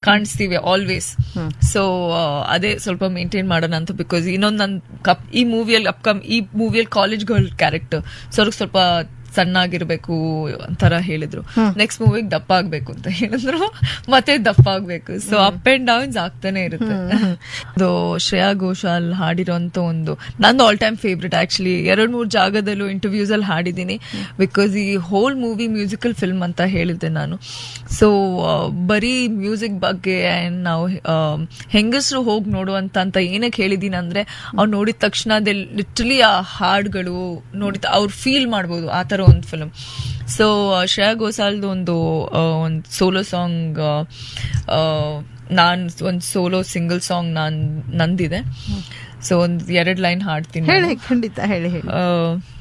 ಕಾಣಿಸ್ತೀವಿ always so ಅದೇ ಸ್ವಲ್ಪ maintain ಮಾಡೋಣ ಅಂತ ಬಿಕಾಸ್ ಇನ್ನೊಂದು ನನ್ ಕಪ್ ಈ ಮೂವಿಯಲ್ಲಿ ಅಪ್ಕಮ್ ಈ ಮೂವಿಯಲ್ಲಿ ಕಾಲೇಜ್ ಗರ್ಲ್ ಕ್ಯಾರೆಕ್ಟರ್ ಸೊ ಅವ್ರಿಗೆ ಸ್ವಲ್ಪ ಸಣ್ಣಾಗಿರ್ಬೇಕು ಅಂತರ ಹೇಳಿದ್ರು ನೆಕ್ಸ್ಟ್ ಮೂವಿಗೆ ದಪ್ಪ ಆಗ್ಬೇಕು ಅಂತ ಹೇಳಿದ್ರು ಮತ್ತೆ ದಪ್ಪ ಆಗ್ಬೇಕು ಸೊ ಅಪ್ ಅಂಡ್ ಡೌನ್ಸ್ ಆಗ್ತಾನೆ ಇರುತ್ತೆ ಅದು ಶ್ರೇಯಾ ಘೋಷಾಲ್ ಹಾಡಿರೋಂತ ಒಂದು ನಂದು ಆಲ್ ಟೈಮ್ ಫೇವ್ರೆಟ್ ಆಕ್ಚುಲಿ ಎರಡ್ ಮೂರ್ ಜಾಗದಲ್ಲೂ ಇಂಟರ್ವ್ಯೂಸ್ ಅಲ್ಲಿ ಹಾಡಿದ್ದೀನಿ ಬಿಕಾಸ್ ಈ ಹೋಲ್ ಮೂವಿ ಮ್ಯೂಸಿಕಲ್ ಫಿಲ್ಮ್ ಅಂತ ಹೇಳಿದ್ದೆ ನಾನು ಸೊ ಬರೀ ಮ್ಯೂಸಿಕ್ ಬಗ್ಗೆ and ನಾವು ಹೆಂಗಸರು ಹೋಗಿ ನೋಡುವಂತ ಅಂತ ಏನಕ್ಕೆ ಹೇಳಿದೀನಿ ಅಂದ್ರೆ ಅವ್ರು ನೋಡಿದ ತಕ್ಷಣ ಅದೇ ಲಿಟ್ರಲಿ ಆ ಹಾಡುಗಳು ನೋಡಿದ ಅವ್ರು ಫೀಲ್ ಮಾಡ್ಬೋದು ಆ ತರ ಒಂದು ಫಿಲ್ಮ್ ಸೊ ಶ್ರೇಯಾ ಘೋಸಾಲ್ದು ಒಂದು ಒಂದು ಸೋಲೋ ಸಾಂಗ್ ನಾನ್ ಒಂದು ಸೋಲೋ ಸಿಂಗಲ್ ಸಾಂಗ್ ನಾನ್ ನಂದಿದೆ ಸೊ ಒಂದ್ ಎರಡ್ ಲೈನ್ ಹಾಡ್ತೀನಿ ಹೇಳಿ ಖಂಡಿತ ಹೇಳಿ ಹೇಳಿ ಆ,